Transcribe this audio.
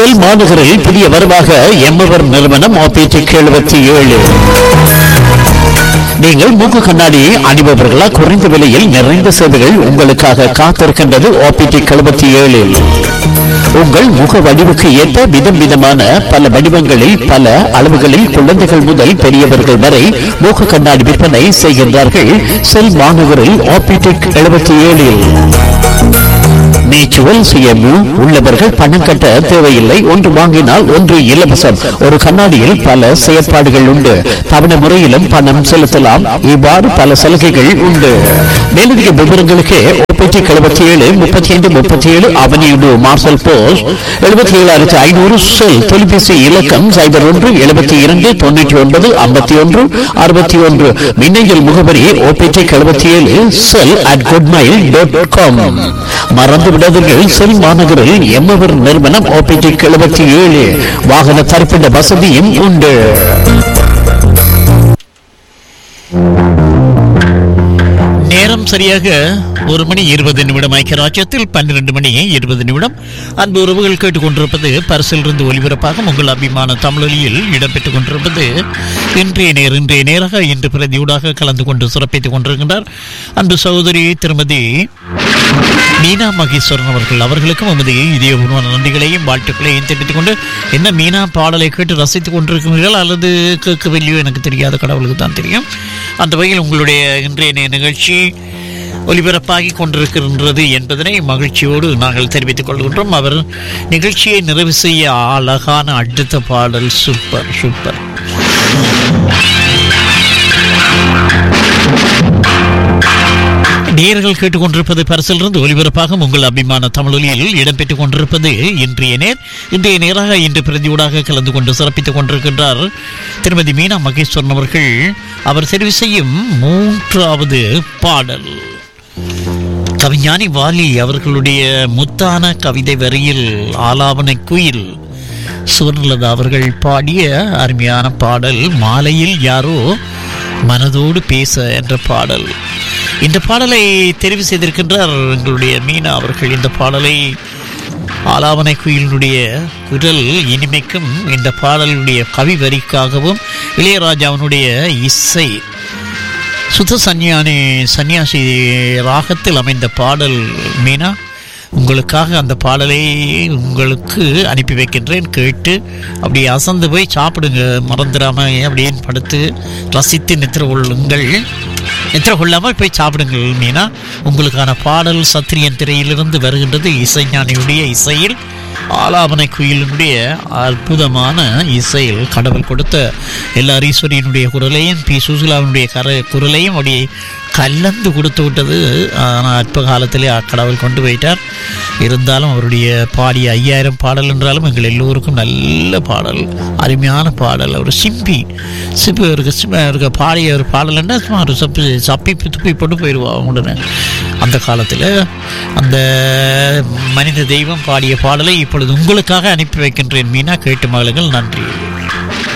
செல் மாநகரில் புதிய வரவாக எம்எவர் நிறுவனம் ஆபிடிக் எழுபத்தி ஏழு நீங்கள் மூக்கு கண்ணாடி அணிபவர்களா குறைந்த விலையில் நிறைந்த சேவைகள் உங்களுக்காக காத்திருக்கின்றது ஆபிடிக் எழுபத்தி ஏழில் உங்கள் முக வடிவுக்கு ஏற்ப விதம் விதமான பல வடிவங்களில் பல அளவுகளில் குழந்தைகள் முதல் பெரியவர்கள் வரை மூக்கு கண்ணாடி விற்பனை செய்கின்றார்கள் செல் மாநகரில் ஆபிடிக் எழுபத்தி ஏழில் நேச்சுரல் சிஎம்யூ உள்ளவர்கள் பணம் கட்ட தேவையில்லை ஒன்று வாங்கினால் ஒன்று இலவசம் ஒரு கண்ணாடியில் பல செயற்பாடுகள் உண்டு தவணை முறையிலும் பணம் செலுத்தலாம் இவ்வாறு பல சலுகைகள் உண்டு மேலதிக விவரங்களுக்கு ஓபிடி எழுபத்தி ஏழு முப்பத்தி ஐந்து முப்பத்தி ஏழு அவனியுடு மார்சல் போஸ்ட் எழுபத்தி ஏழாயிரத்தி ஐநூறு செல் தொலைபேசி இலக்கம் சைபர் ஒன்று எழுபத்தி இரண்டு தொண்ணூற்றி ஒன்பது ஐம்பத்தி ஒன்று அறுபத்தி ஒன்று மின்னஞ்சல் முகவரி ஓபிடி எழுபத்தி ஏழு செல் அட் குட்மைல் டாட் காம் மறந்து விடாதீர்கள் செல் மாநகரில் எம்மவர் நிறுவனம் ஓபிடி எழுபத்தி ஏழு வாகன தரிப்பிட வசதியும் உண்டு நேரம் சரியாக ஒரு மணி இருபது நிமிடம் ஐக்கிய ராஜ்யத்தில் பன்னிரண்டு மணி இருபது நிமிடம் அன்பு உறவுகள் கேட்டுக்கொண்டிருப்பது பரிசிலிருந்து ஒலிபரப்பாக உங்கள் அபிமான தமிழொலியில் இடம்பெற்றுக் கொண்டிருப்பது இன்றைய நேர் இன்றைய நேராக இன்று பிரதியூடாக கலந்து கொண்டு சிறப்பித்துக் கொண்டிருக்கின்றார் அன்பு சகோதரி திருமதி மீனா மகேஸ்வரன் அவர்கள் அவர்களுக்கும் உமது இதயபூர்வ நன்றிகளையும் வாழ்த்துக்களையும் தெரிவித்துக் கொண்டு என்ன மீனா பாடலை கேட்டு ரசித்துக் கொண்டிருக்கிறீர்கள் அல்லது கேட்கவில்லையோ எனக்கு தெரியாத கடவுளுக்கு தான் தெரியும் அந்த வகையில் உங்களுடைய இன்றைய நே- நிகழ்ச்சி ஒலிபரப்பாகி கொண்டிருக்கின்றது என்பதனை மகிழ்ச்சியோடு நாங்கள் தெரிவித்துக் கொள்கின்றோம் அவர் நிகழ்ச்சியை நிறைவு செய்ய அழகான அடுத்த பாடல் சூப்பர் சூப்பர் நேர்கள் கேட்டுக்கொண்டிருப்பது பரிசிலிருந்து ஒலிபரப்பாக உங்கள் அபிமான தமிழொலியில் இடம்பெற்றுக் கொண்டிருப்பது இன்றைய நேர் இன்றைய நேராக இன்று பிரதியூடாக கலந்து கொண்டு சிறப்பித்துக் கொண்டிருக்கின்றார் திருமதி மீனா மகேஸ்வரன் அவர்கள் அவர் தெரிவு செய்யும் மூன்றாவது பாடல் கவிஞானி வாலி அவர்களுடைய முத்தான கவிதை வரியில் ஆலாபனை குயில் சுவர்ணலதா அவர்கள் பாடிய அருமையான பாடல் மாலையில் யாரோ மனதோடு பேச என்ற பாடல் இந்த பாடலை தெரிவு செய்திருக்கின்றார் எங்களுடைய மீனா அவர்கள் இந்த பாடலை ஆலாவனை குயிலினுடைய குரல் இனிமைக்கும் இந்த பாடலுடைய கவி வரிக்காகவும் இளையராஜாவினுடைய இசை சுத்த சன்னியானி சன்னியாசி ராகத்தில் அமைந்த பாடல் மீனா உங்களுக்காக அந்த பாடலை உங்களுக்கு அனுப்பி வைக்கின்றேன் கேட்டு அப்படியே அசந்து போய் சாப்பிடுங்க மறந்துடாம அப்படியே படுத்து ரசித்து நித்திர கொள்ளுங்கள் நித்திர கொள்ளாமல் போய் சாப்பிடுங்கள் மீனா உங்களுக்கான பாடல் சத்திரியன் திரையிலிருந்து வருகின்றது இசைஞானியுடைய இசையில் ஆலாபனை குயிலினுடைய அற்புதமான இசையில் கடவுள் கொடுத்த எல்லார் ஈஸ்வரியனுடைய குரலையும் பி சுசிலாவினுடைய கர குரலையும் அப்படியே கலந்து கொடுத்து விட்டது ஆனால் அற்ப காலத்திலே கடவுள் கொண்டு போயிட்டார் இருந்தாலும் அவருடைய பாடிய ஐயாயிரம் பாடல் என்றாலும் எங்கள் எல்லோருக்கும் நல்ல பாடல் அருமையான பாடல் அவர் சிம்பி சிம்பி அவருக்கு சிம்பி அவருக்கு பாடிய ஒரு பாடல் என்ன சும்மா ஒரு சப்பி சப்பி துப்பி போட்டு போயிடுவா உடனே அந்த காலத்தில் அந்த மனித தெய்வம் பாடிய பாடலை இப்பொழுது உங்களுக்காக அனுப்பி வைக்கின்றேன் மீனா கேட்டு மகளுங்கள் நன்றி